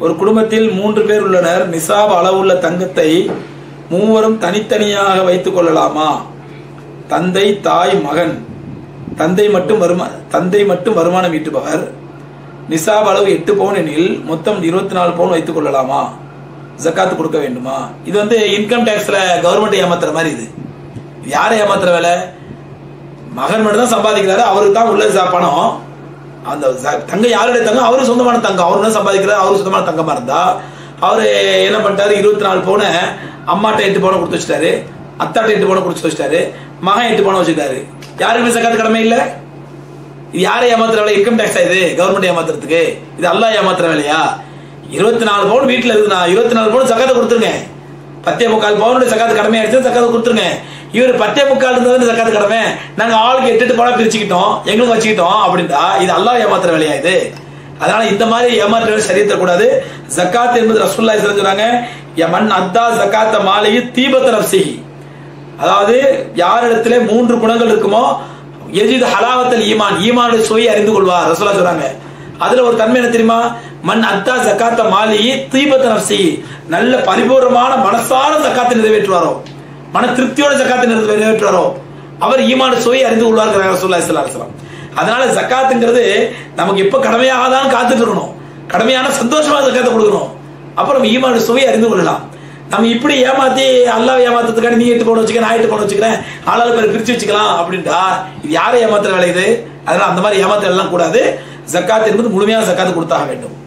ஒரு குடும்பத்தில் மூன்று பேர் உள்ளனர் நிசாப் அளவுள்ள தங்கத்தை மூவரும் தனித்தனியாக வைத்துக் கொள்ளலாமா தந்தை தாய் மகன் தந்தை மட்டும் வருமா தந்தை மட்டும் வருமானம் ஈட்டுபவர் நிசாப் அளவு எட்டு பவுன் எனில் மொத்தம் இருபத்தி நாலு பவுன் வைத்துக் கொள்ளலாமா ஜக்காத்து கொடுக்க வேண்டுமா இது வந்து இன்கம் டேக்ஸ்ல கவர்மெண்ட் ஏமாத்துற மாதிரி இது இது யாரை ஏமாத்துற வேலை மகன் மட்டும் தான் சம்பாதிக்கிறாரு அவருக்கு தான் உள்ள ச- பணம் அந்த ச- தங்கம் யாருடைய தங்கம் அவரு சொந்தமான தங்கம் அவரு தான் சம்பாதிக்கிறாரு அவரு சொந்தமான தங்கமா இருந்தா அவரு என்ன பண்ணிட்டாரு இருபத்தி நாலு பவுனை அம்மாட்ட எட்டு பவுனை கொடுத்து வச்சிட்டாரு அத்தாட்ட எட்டு பவுனை கொடுத்து வச்சிட்டாரு மகன் எட்டு பவுனை வச்சுட்டாரு யாருக்குமே சக்காத்து கடமை இல்லை இது யாரை ஏமாத்துற வேலை இன்கம் டேக்ஸ் இது கவர்மெண்ட் ஏமாத்துறதுக்கு இது அல்லாஹ் ஏமாத்துற வேலையா இருபத்தி நாலு பவுன் வீட்டுல இருக்குண்ணா இருபத்தி நாலு பவுன் சக்காத்தை கொடுத்துருங்க பத்தே முக்கால் பவுனுடைய சக்காத்து கடமை ஆயிடுச்சு சக்காத்தை கொடுத்துருங்க இவர் பத்தே முக்கால் இருந்தது சக்காத்து கடமை நாங்க ஆளுக்கு எட்டு எட்டு பணம் பிரிச்சுக்கிட்டோம் எங்களுக்கு வச்சுக்கிட்டோம் அப்படின்டா இது அல்லாஹ் ஏமாத்துற வேலையா இது அதனால இந்த மாதிரி ஏமாற்ற வேலை சரியத்த கூடாது ஜக்காத் என்பது ரசூல்லா சொல்றாங்க மண் அத்தா ஜக்காத்த மாலையு தீபத்த நப்சிஹி அதாவது யாரிடத்திலே மூன்று குணங்கள் இருக்குமோ எஜித் ஹலாவத்தல் ஈமான் ஈமானுடைய சுவையை அறிந்து கொள்வார் ரசூலா சொல்றாங்க அதுல ஒரு தன்மை என்ன தெரியுமா மண் அத்தா ஜக்காத்த மாலி தீபத்த நப்சி நல்ல பரிபூர்ணமான மனசார ஜக்காத்தை நிறைவேற்றுவாரோ மன திருப்தியோட ஜக்காத்தை நிறைவே- நிறைவேற்றுவாரோ அவர் ஈமான சுவையை அறிந்து கொள்வார் ரசூல்லா இஸ்லாம் அலிஸ்லாம் அதனால ஜக்காத்துங்கிறது நமக்கு எப்ப கடமையாக தான் காத்துட்டு இருக்கணும் கடமையான சந்தோஷமா ஜக்காத்தை கொடுக்கணும் அப்புறம் ஈமான சுவையை அறிந்து கொள்ளலாம் நம்ம இப்படி ஏமாத்தி அல்லாஹ் ஏமாத்துறதுக்காக நீ எட்டு போன வச்சுக்க நான் எட்டு போன வச்சுக்கிறேன் ஆளாளு பேர் பிரிச்சு வச்சுக்கலாம் அப்படின்டா இது யாரை ஏமாத்துற வேலை இது அதனால அந்த மாதிரி ஏமாத்துற எல்லாம் கூடாது ஜக்காத் என்பது முழுமையான ஜக்காத்து கொடுத்தாக வேண்டும்